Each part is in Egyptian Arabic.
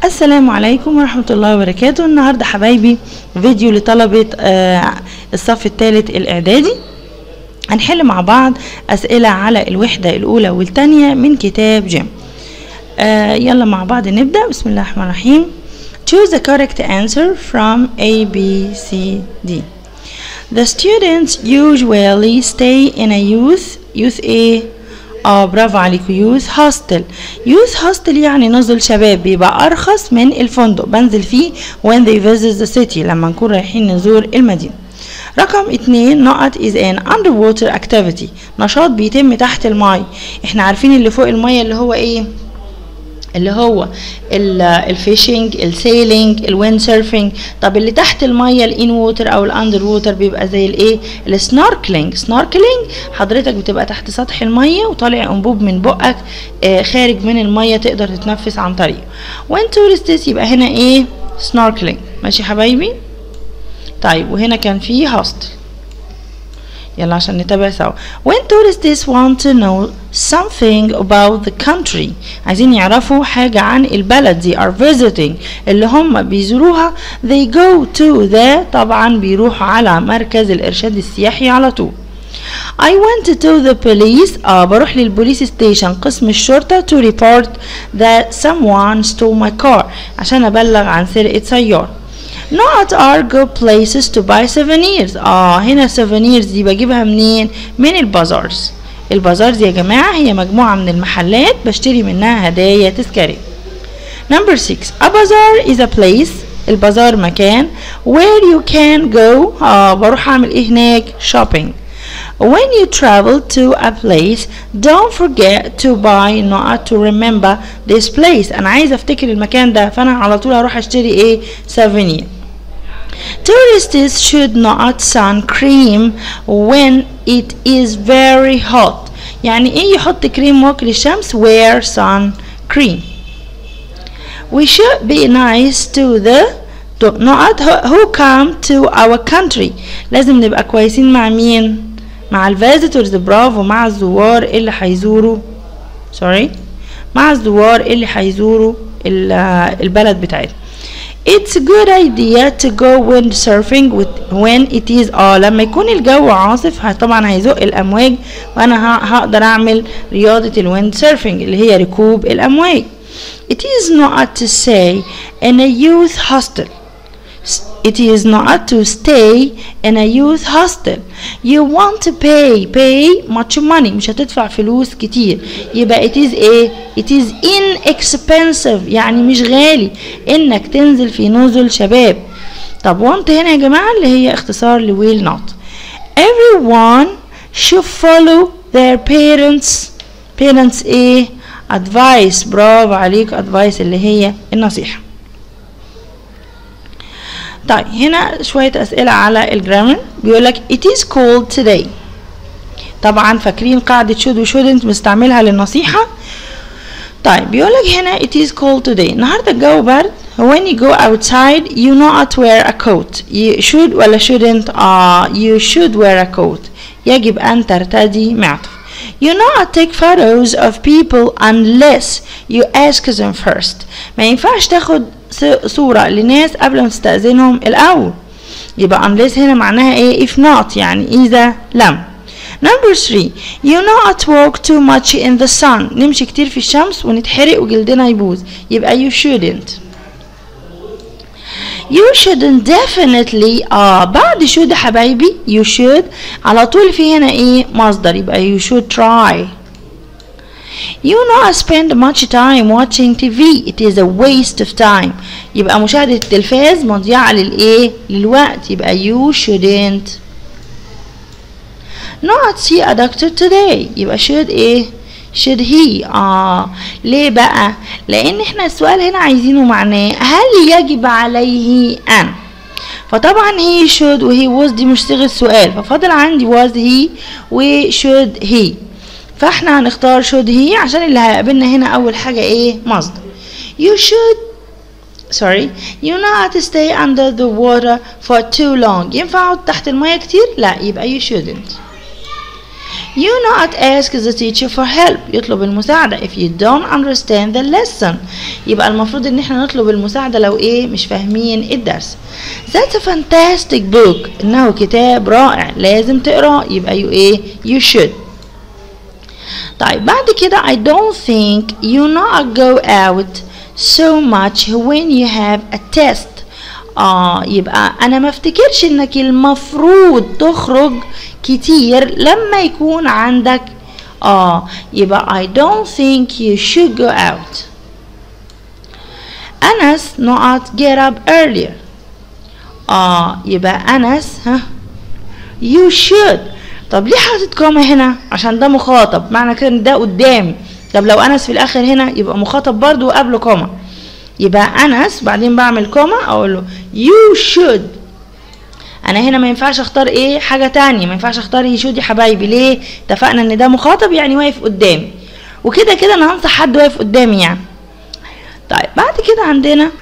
السلام عليكم ورحمة الله وبركاته النهاردة حبايبي فيديو لطلبة آه، الصف الثالث الإعدادي هنحل مع بعض أسئلة على الوحدة الأولى والثانية من كتاب جيم آه، يلا مع بعض نبدأ بسم الله الرحمن الرحيم Choose the correct answer from A, B, C, D The students usually stay in a youth youth A اه برافو عليكم يوث هوستل يوث هوستل يعني نزل شباب بيبقى ارخص من الفندق بنزل فيه when they visit the city لما نكون رايحين نزور المدينة رقم اتنين نقط is an underwater activity نشاط بيتم تحت الماء احنا عارفين اللي فوق المية اللي هو ايه اللي هو الفيشنج السيلينج الويند سيرفينج طب اللي تحت الميه الان ووتر او الاندر ووتر بيبقى زي الايه السنوركلينج سنوركلينج حضرتك بتبقى تحت سطح الميه وطالع انبوب من بقك آه خارج من الميه تقدر تتنفس عن طريقه وين تورستس يبقى هنا ايه سنوركلينج ماشي حبايبي طيب وهنا كان في هوستل يلا عشان نتابع سوا when tourists want to know something about the country عايزين يعرفوا حاجة عن البلد they are visiting اللي هم بيزوروها they go to the طبعا بيروحوا على مركز الإرشاد السياحي على طول I went to the police آه بروح للبوليس ستيشن قسم الشرطة to report that someone stole my car عشان أبلغ عن سرقة سيارة Not are good places to buy souvenirs اه هنا souvenirs دي بجيبها منين من البازارز البازارز يا جماعة هي مجموعة من المحلات بشتري منها هدايا تذكارية Number 6 A bazaar is a place البازار مكان where you can go اه بروح اعمل ايه هناك shopping When you travel to a place don't forget to buy not to remember this place انا عايزه افتكر المكان ده فانا على طول هروح اشتري ايه souvenir Tourists should not sun cream when it is very hot يعني ايه يحط كريم واقي للشمس wear sun cream We should be nice to the not who come to our country لازم نبقى كويسين مع مين مع الفيزيتورز برافو مع الزوار اللي هيزوروا سوري مع الزوار اللي هيزوروا البلد بتاعتنا It's a good idea to go windsurfing with when it is اه لما يكون الجو عاصف طبعا هيزق الامواج وانا هقدر اعمل رياضة الويند سيرفينج اللي هي ركوب الامواج It is not to say in a youth hostel It is not to stay in a youth hostel. You want to pay pay much money مش هتدفع فلوس كتير يبقى it is a it is inexpensive يعني مش غالي انك تنزل في نزل شباب طب want هنا يا جماعة اللي هي اختصار ل will not everyone should follow their parents parents ايه advice برافو عليك advice اللي هي النصيحة طيب هنا شوية أسئلة على الجرامر بيقولك it is cold today طبعا فاكرين قاعدة should و shouldn't مستعملها للنصيحة طيب بيقولك هنا it is cold today النهاردة الجو برد when you go outside you not wear a coat you should ولا shouldn't uh, you should wear a coat يجب أن ترتدي معطف You not take photos of people unless you ask them first ما ينفعش تاخد صورة لناس قبل ما تستأذنهم الأول يبقى unless هنا معناها ايه if not يعني إذا لم Number three You not walk too much in the sun نمشي كتير في الشمس ونتحرق وجلدنا يبوظ يبقى you shouldn't You shouldn't definitely اه بعد should حبايبي you should على طول في هنا ايه مصدر يبقى you should try You not spend much time watching TV it is a waste of time يبقى مشاهدة التلفاز مضيعة للإيه؟ للوقت يبقى you shouldn't not see a doctor today يبقى should إيه؟ should he آه ليه بقى؟ لأن احنا السؤال هنا عايزينه معناه هل يجب عليه أن فطبعا he should و he was دي مش صيغة سؤال ففاضل عندي was he و should he فاحنا هنختار should he عشان اللي هيقابلنا هنا اول حاجة ايه مصدر you should sorry you not stay under the water for too long ينفع اقعد تحت المية كتير لا يبقى you shouldn't You not ask the teacher for help يطلب المساعدة if you don't understand the lesson يبقى المفروض ان احنا نطلب المساعدة لو ايه مش فاهمين الدرس That's a fantastic book انه كتاب رائع لازم تقراه يبقى you ايه you should طيب بعد كده I don't think you not go out so much when you have a test اه يبقى انا ما افتكرش انك المفروض تخرج كتير لما يكون عندك اه يبقى I don't think you should go out أنس not get up earlier اه يبقى أنس ها you should طب ليه حاطط كوما هنا عشان ده مخاطب معنى كده ان ده قدامي طب لو أنس في الآخر هنا يبقى مخاطب برضو وقبله كوما يبقى أنس بعدين بعمل كوما أقول له you should انا هنا ما ينفعش اختار ايه حاجه تانية ما ينفعش اختار يشود يا حبايبي ليه اتفقنا ان ده مخاطب يعني واقف قدامي وكده كده انا هنصح حد واقف قدامي يعني طيب بعد كده عندنا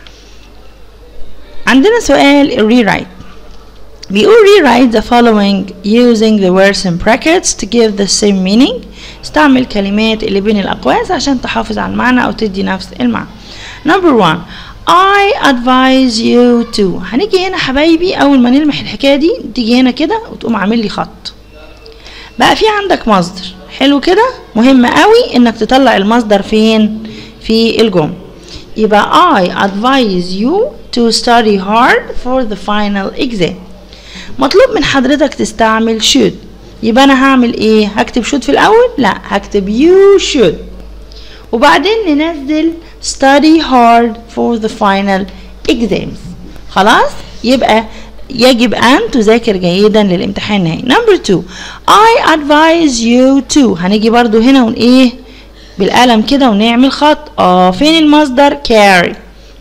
عندنا سؤال rewrite بيقول rewrite the following using the words in brackets to give the same meaning استعمل كلمات اللي بين الأقواس عشان تحافظ على المعنى أو تدي نفس المعنى number one I advise you to هنيجي هنا حبايبي أول ما نلمح الحكاية دي تيجي هنا كده وتقوم عامل لي خط بقى في عندك مصدر حلو كده مهم قوي انك تطلع المصدر فين في الجملة يبقى I advise you to study hard for the final exam مطلوب من حضرتك تستعمل should يبقى انا هعمل ايه هكتب should في الاول لا هكتب you should وبعدين ننزل study hard for the final exams خلاص يبقى يجب أن تذاكر جيدا للامتحان النهائي number two I advise you to هنيجي برضو هنا ون ايه بالقلم كده ونعمل خط اه فين المصدر carry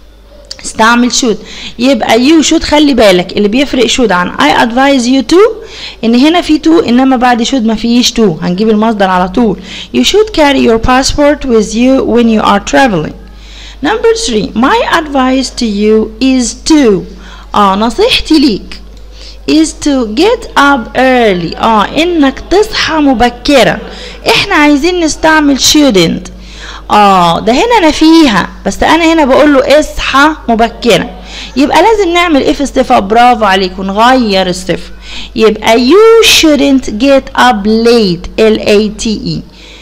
استعمل should يبقى you should خلي بالك اللي بيفرق should عن I advise you to ان هنا في to انما بعد should ما فيش to هنجيب المصدر على طول you should carry your passport with you when you are traveling number three my advice to you is to اه نصيحتي ليك is to get up early اه انك تصحى مبكرا احنا عايزين نستعمل shouldn't اه ده هنا انا فيها بس انا هنا بقول له اصحى مبكرا يبقى لازم نعمل ايه في استفاء برافو عليك ونغير الصفة يبقى you shouldn't get up late L A T E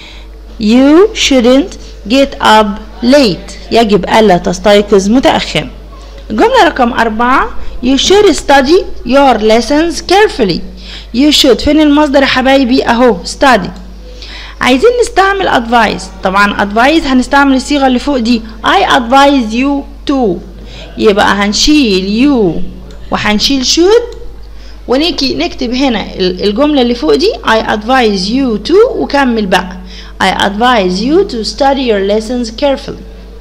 you shouldn't get up late يجب ألا تستيقظ متأخرا الجملة رقم أربعة you should study your lessons carefully you should فين المصدر يا حبايبي أهو study عايزين نستعمل advice طبعا advice هنستعمل الصيغة اللي فوق دي I advise you to يبقى هنشيل you وهنشيل should ونيجي نكتب هنا الجملة اللي فوق دي I advise you to وكمل بقى I advise you to study your lessons carefully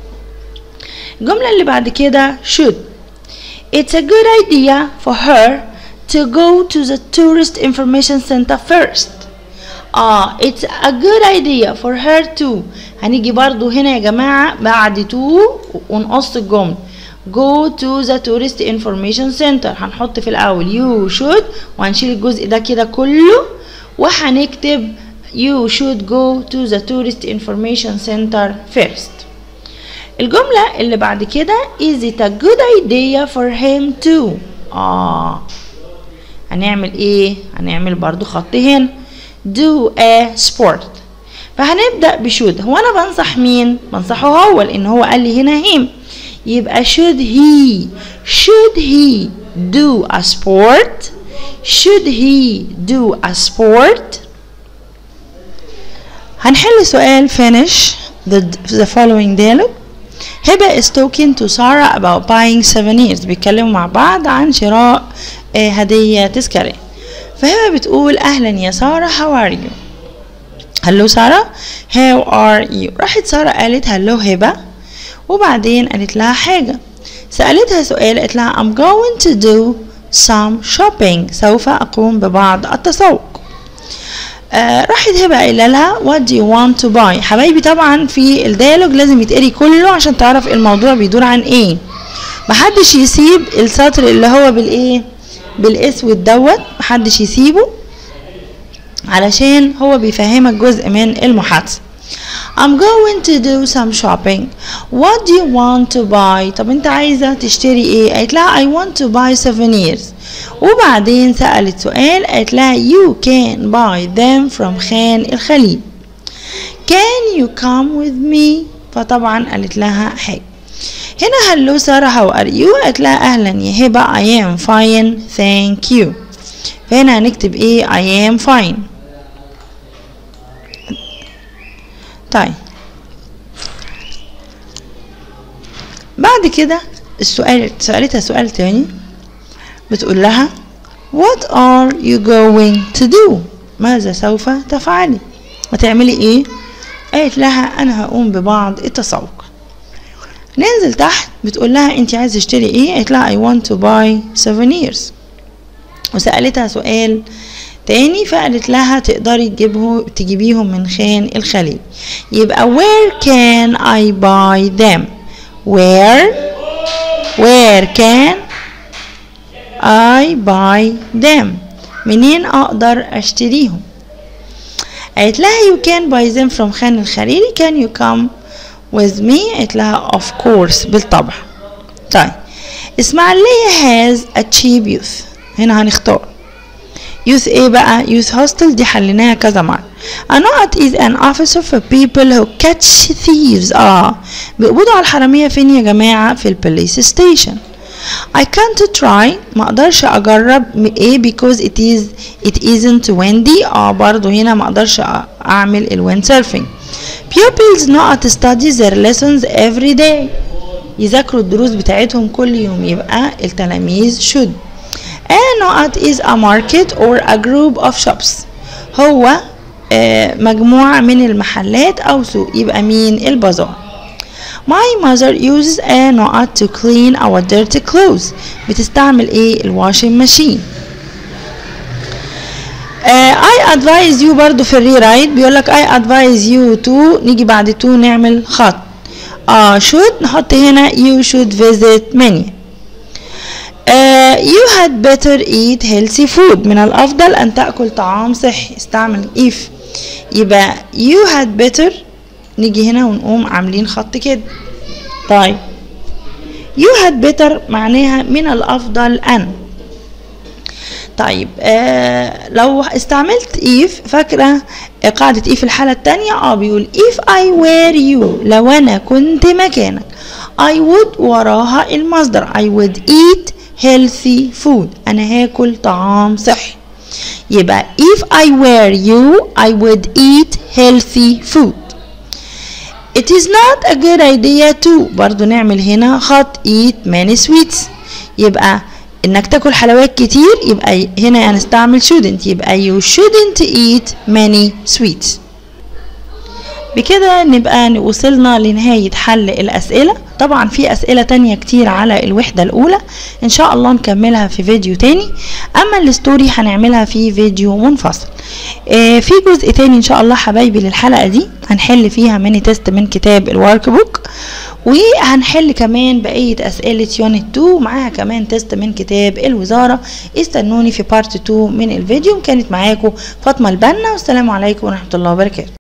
الجملة اللي بعد كده should It's a good idea for her to go to the tourist information center first اه it's a good idea for her to هنيجي برضو هنا يا جماعة بعد to ونقص الجملة go to the tourist information center هنحط في الأول you should وهنشيل الجزء ده كده كله وهنكتب you should go to the tourist information center first الجملة اللي بعد كده is it a good idea for him to آه هنعمل ايه هنعمل برضو خط هنا do a sport فهنبدأ بشود هو أنا بنصح مين بنصحه هو لأن هو قال لي هنا him يبقى should he should he do a sport should he do a sport هنحل سؤال finish the, the following dialogue هبة is talking to Sarah about buying souvenirs بيتكلموا مع بعض عن شراء آه هدية تذكارية فهبة بتقول أهلا يا سارة how are you هلو سارة how are you راحت سارة قالت هلو هبة وبعدين قالت لها حاجة سألتها سؤال قالت لها I'm going to do some shopping سوف أقوم ببعض التسوق آه راحت هبه قايله لها what do you want to buy حبايبي طبعا في الديالوج لازم يتقري كله عشان تعرف الموضوع بيدور عن ايه محدش يسيب السطر اللي هو بالايه بالاسود دوت محدش يسيبه علشان هو بيفهمك جزء من المحادثة I'm going to do some shopping. What do you want to buy? طب انت عايزة تشتري ايه؟ قالت لها I want to buy souvenirs. وبعدين سألت سؤال قالت لها you can buy them from خان الخليل. Can you come with me? فطبعا قالت لها حاجة. هنا هلو سارة how are you؟ قالت لها أهلا يا هبة I am fine thank you. فهنا هنكتب ايه I am fine. طيب بعد كده السؤال سألتها سؤال تاني بتقول لها What are you going to do؟ ماذا سوف تفعلي؟ هتعملي ايه؟ قالت لها انا هقوم ببعض التسوق ننزل تحت بتقول لها انت عايزه تشتري ايه؟ قالت لها I want to buy souvenirs وسألتها سؤال تاني فقالت لها تقدري تجيبه تجيبيهم من خان الخليل يبقى where can I buy them where where can I buy them منين اقدر اشتريهم قالت لها you can buy them from خان الخليلي can you come with me قالت لها of course بالطبع طيب اسماعيلية has a cheap youth هنا هنختار youth ايه بقى youth hostel دي حليناها كذا مرة a not is an officer for people who catch thieves اه بيقبضوا على الحرامية فين يا جماعة في البوليس ستيشن I can't try ما اقدرش اجرب ايه because it is it isn't windy اه برضو هنا ما اقدرش اعمل الويند surfing pupils not study their lessons every day يذاكروا الدروس بتاعتهم كل يوم يبقى التلاميذ should A not is a market or a group of shops هو آه مجموعة من المحلات أو سوق يبقى مين البازار My mother uses a not to clean our dirty clothes بتستعمل ايه الواشنج ماشين uh, I advise you برضو في الري رايت بيقولك I advise you to نيجي بعد to نعمل خط uh, should نحط هنا you should visit many Uh, you had better eat healthy food من الأفضل أن تأكل طعام صحي استعمل if يبقى you had better نيجي هنا ونقوم عاملين خط كده طيب you had better معناها من الأفضل أن طيب آه لو استعملت if فاكرة قاعدة if الحالة التانية اه بيقول if I were you لو أنا كنت مكانك I would وراها المصدر I would eat healthy food أنا هاكل طعام صحي يبقى if I were you I would eat healthy food It is not a good idea to برضو نعمل هنا خط eat many sweets يبقى انك تاكل حلويات كتير يبقى هنا هنستعمل shouldn't يبقى you shouldn't eat many sweets بكده نبقى وصلنا لنهاية حل الأسئلة طبعا في أسئلة تانية كتير على الوحدة الأولى إن شاء الله نكملها في فيديو تاني أما الستوري هنعملها في فيديو منفصل آه في جزء تاني إن شاء الله حبايبي للحلقة دي هنحل فيها ميني تيست من كتاب الورك بوك وهنحل كمان بقية أسئلة يونت 2 ومعاها كمان تيست من كتاب الوزارة استنوني في بارت 2 من الفيديو كانت معاكم فاطمة البنا والسلام عليكم ورحمة الله وبركاته